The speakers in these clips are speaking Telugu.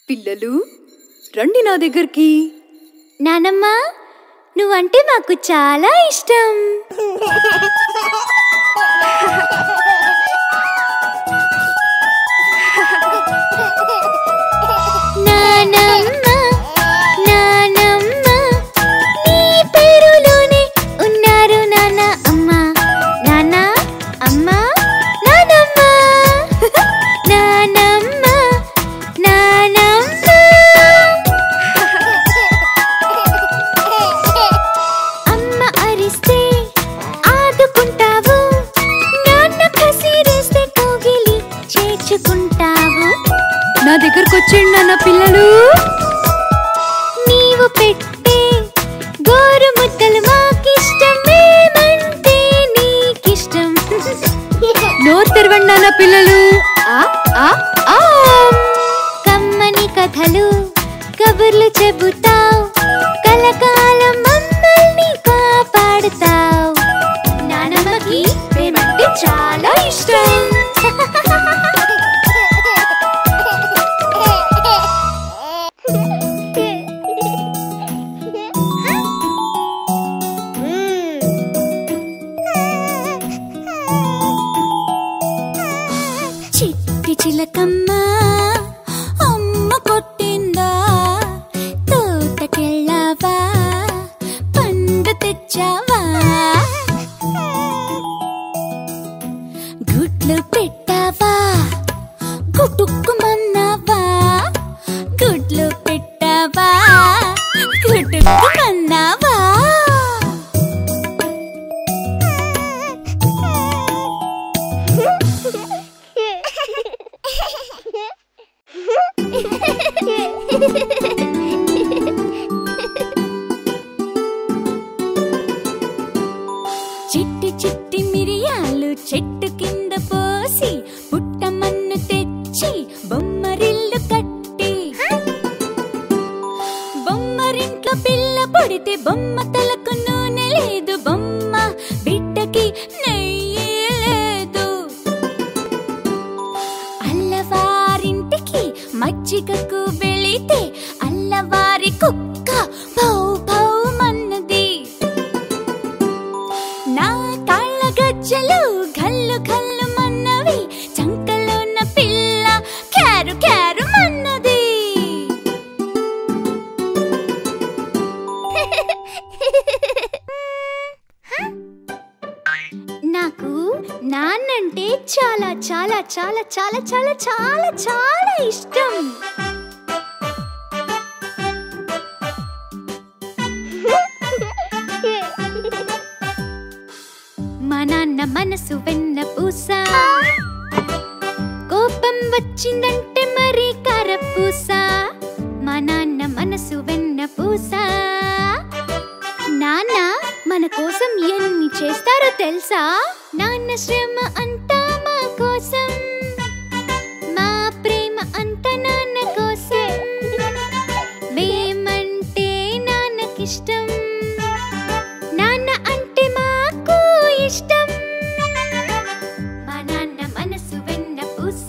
పిల్లలు రండి నా దగ్గరికి నానమ్మ నువ్వంటే మాకు చాలా ఇష్టం నానమ్మ నానమ్మ నీ పేరులోనే ఉన్నారు నాన్న అమ్మ నాన్న అమ్మ నానమ్మ నానమ్మ నానమ్మ అమ్మ అరిస్తే ఆదుకుంటావు నాన్న కసిరేస్తే కౌగిలి చేర్చుకుంటావు నా దగ్గరకు వచ్చేయండి నాన్న పిల్లలు నీవు పెట్టే గోరు ముద్దలు మాకిష్టం మేమంటే నీకిష్టం నోరు తెరవండి నాన్న పిల్లలు ఆ ఆ ఆ కమ్మని కథలు కబుర్లు చెబుతావు కలకాలం మమ్మల్ని కాపాడుతావు నానమ్మకి మేమంటే చాలా ఇష్టం చిట్టి చిలకమ్మ అమ్మ కొట్టిందా తోటకెళ్ళావా పండు తెచ్చావా గుడ్లు పెట్టావా గుటుక్కుమన్నావా గుడ్లు పెట్టావా గుటుక్కుమన్నావా చిట్టి చిట్టి మిరియాలు చెట్టు కింద పోసి పుట్టమన్ను తెచ్చి బొమ్మరిల్లు కట్టి బొమ్మరింట్లో పిల్ల పడితే బొమ్మ తలకు నూనె లేదు బొమ్మ బిడ్డకి నెయ్యి లేదు అల్లవారింటికి మజ్జిగకు వెళితే అల్లవారి కుక్క పౌ పౌ మన్నది నా కాళ్ళ గజ్జలు గల్లు గల్లు మన్నవి చంకలోన పిల్ల క్యారు క్యారు మన్నది నాకు నాన్నంటే చాలా చాలా చాలా చాలా చాలా చాలా చాలా ఇష్టం మా నాన్న మనసు వెన్న పూస కోపం వచ్చిందంటే మరి కరపూస మా నాన్న మనసు వెన్న పూస నాన్న మన కోసం ఎన్ని చేస్తారో తెలుసా నాన్న శ్రమ అంతా మా కోసం మా ప్రేమ అంతా నాన్న కోసం మేమంటే నాన్నకిష్టం నాన్న అంటే మాకు ఇష్టం మా నాన్న మనసు వెన్న పూస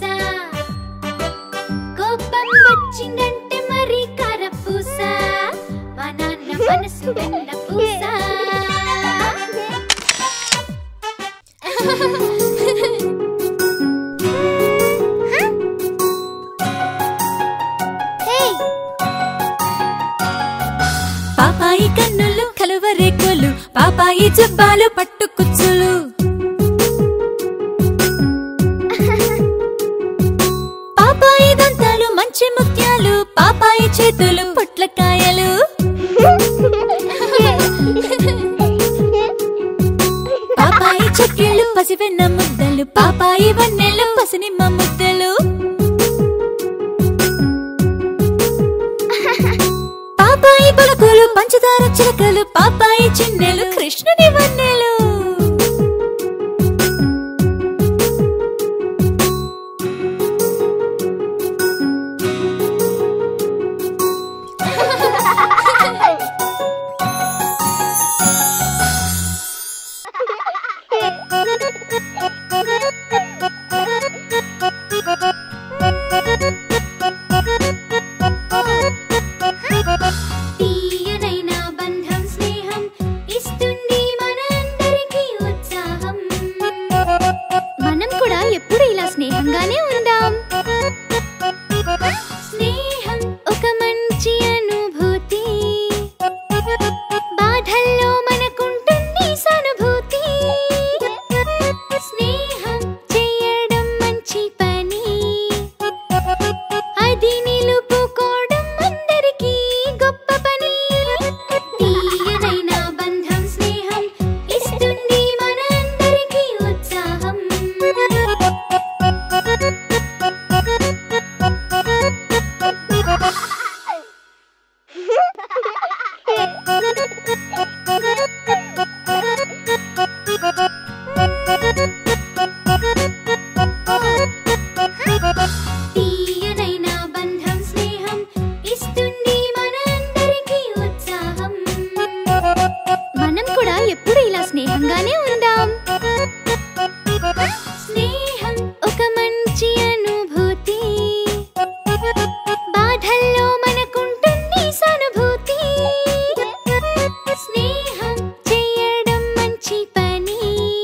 కోపం వచ్చిందంటే మరి కరపూస మా నాన్న మనసు వెన్న పూస పాపాయి కన్నులు కలువరేకులు పాపాయి జబ్బాలు పట్టుకుచ్చులు పాపాయి దంతాలు మంచి ముత్యాలు పాపాయి చేతులు పొట్లకాయలు పాపాయి చెక్కిళ్ళు పసివెన్న ముద్దలు పాపాయి వన్నెలు పసినిమ్మ ముద్దలు పాపాయి పలుకులు పంచదార చిలకలు పాపాయి చిన్నెలు కృష్ణుని వన్నెలు కూడా ఎప్పుడు ఇలా స్నేహంగానే ఉందాం స్నేహం ఒక మంచి అనుభూతి బాధల్లో మనకుంటుంది సానుభూతి స్నేహం చేయడం మంచి పని అది నిలుపుకోవడం అందరికీ గొప్ప పని తీయనైన బంధం స్నేహం ఇస్తుంది మన అందరికీ ఉత్సాహం తీయనైన బంధం స్నేహం ఇస్తుంది మన అందరికీ ఉత్సాహం మనం కూడా ఎప్పుడు ఇలా స్నేహంగానే ఉందాం స్నేహం ఒక మంచి అనుభూతి బాధల్లో మనకుంటుంది సానుభూతి స్నేహం చేయడం మంచి పని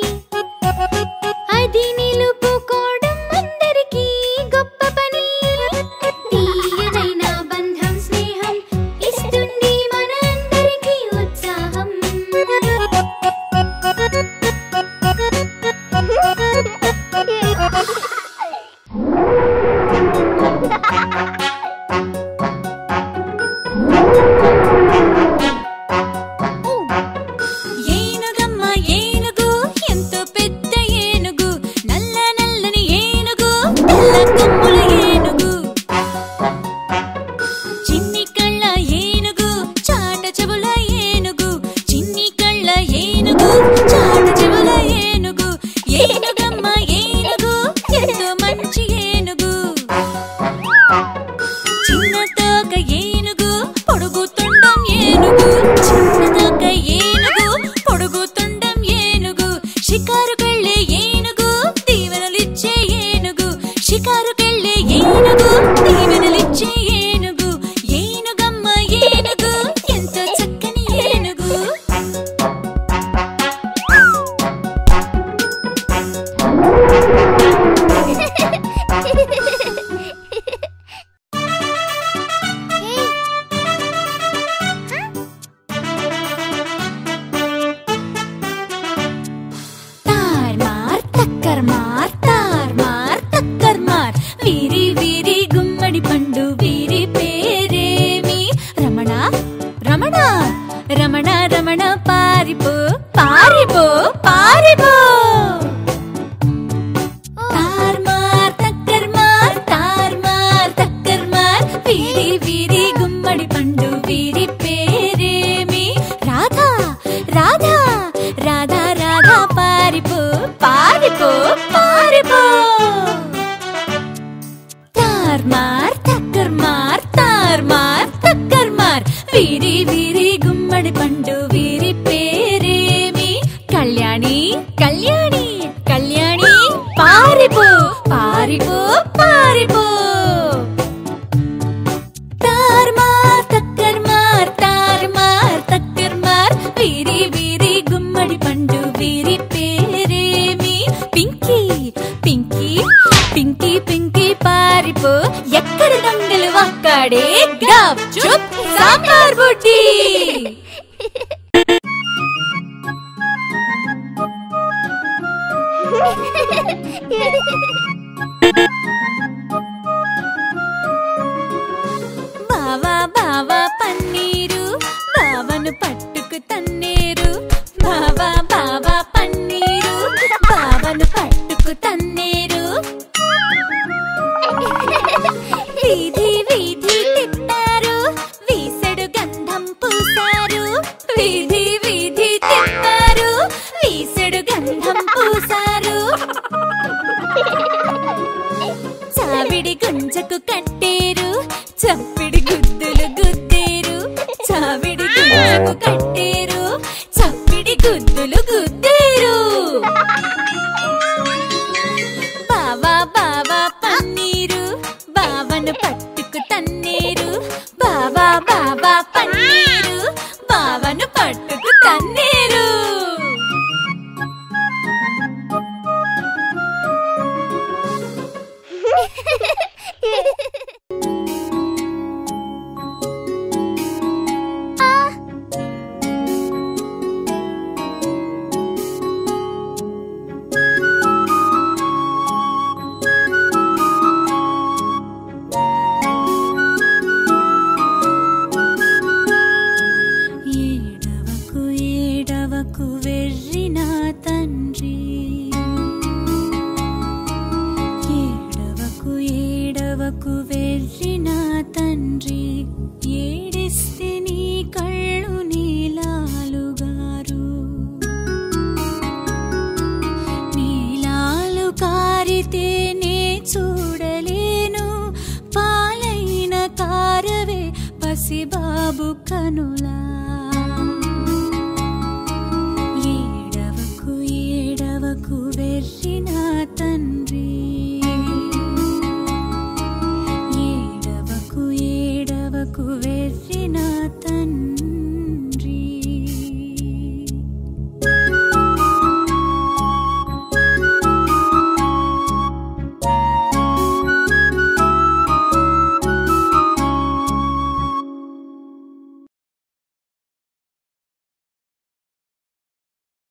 అది నిలుపుకోవడం అందరికీ గొప్ప పని తీయనైన బంధం స్నేహం ఇస్తుంది మన అందరికీ ఉత్సాహం ఏనుగమ్మ ఏనుగు ఎంతో పెద్ద ఏనుగు నల్ల నల్లని ఏనుగు తెల్ల కొమ్ముల ఏనుగు చిన్ని కళ్ళ ఏనుగు చాట చెవుల ఏనుగు చిన్ని కళ్ళ ఏనుగు చాట చెవుల ఏనుగు ఏనుగమ్మ ఏనుగు ఎంతో మంచి ఏనుగు చిన్న తోక ఏనుగు పొడుగు తొండం ఏనుగు చిన్న తోక ఏనుగు పొడుగు తొండం ఏనుగు షికారుకెళ్ళే ఏనుగు దీవెనలిచ్చే ఏనుగు షికారుకెళ్ళే ఏనుగు దీవెనలిచ్చే ఏనుగు ఏనుగమ్మ ఏనుగు ఎంతో చక్కని ఏనుగు తార్ మార్ తక్కర్ మార్ తార్ మార్ తక్కర్ మార్ వీరి వీరి గుమ్మడి పండు వీరి పేరేమి రమణ రమణ రమణ రమణ పారిపో పారిపో పారిపో తార్ మార్ తక్కర్ మార్ తార్ మార్ తక్కర్ మార్ వీరి వీరి గుమ్మడి పండు వీరి పేరేమి రాధా రాధా రాధా రాధా పారిపో పారిపో పారిపో తార్ మార్ తక్కర్ మార్ తార్ మార్ తక్కర్ మార్ వీరి వీరి గుమ్మడి పండు వీరి పేరేమి కళ్యాణి కళ్యాణి కళ్యాణి పారిపో పారిపో పారిపో తార్ మార్ తక్కర్ మార్ తార్ మార్ తక్కర్ మార్ వీరి వీరి గుమ్మడి పండు వీరి పేరేమి పింకీ పింకీ పింకీ పింకీ పారిపో ఎక్కడ దొంగలు అక్కడే గప్ చుప్ సాంబార్ బుడ్డి బావా బావా పన్నీరు బావను పట్టుకు తన్నేరు బావా బావా పన్నీరు బావను పట్టుకు తన్నేరు వీధి వీధి తిప్పారు వీసెడు గంధం పూసారు వీధి వీధి తిప్పారు వీసెడు గంధం పూసారు చావిడి గుంజకు కట్టేరు చప్పిడి గుద్దులు గుద్దేరు చావిడి గుంజకు కట్టేరు చప్పిడి గుద్దులు గుద్దేరు బావా బావా పన్నీరు బావను పట్టుకు తన్నేరు బావా బావా పన్నీరు బావను పట్టుకు తన్నేరు ఏడవకు ఏడవకు వెర్రిన తండ్రి ఏడవకు ఏడవకు వెర్రిన తండ్రి ఏడిస్తే నీ కళ్ళు నీలాలుగారు నీలాలు కారితే నే చూడలేను పాలైన కారవే పసిబాబు కనులా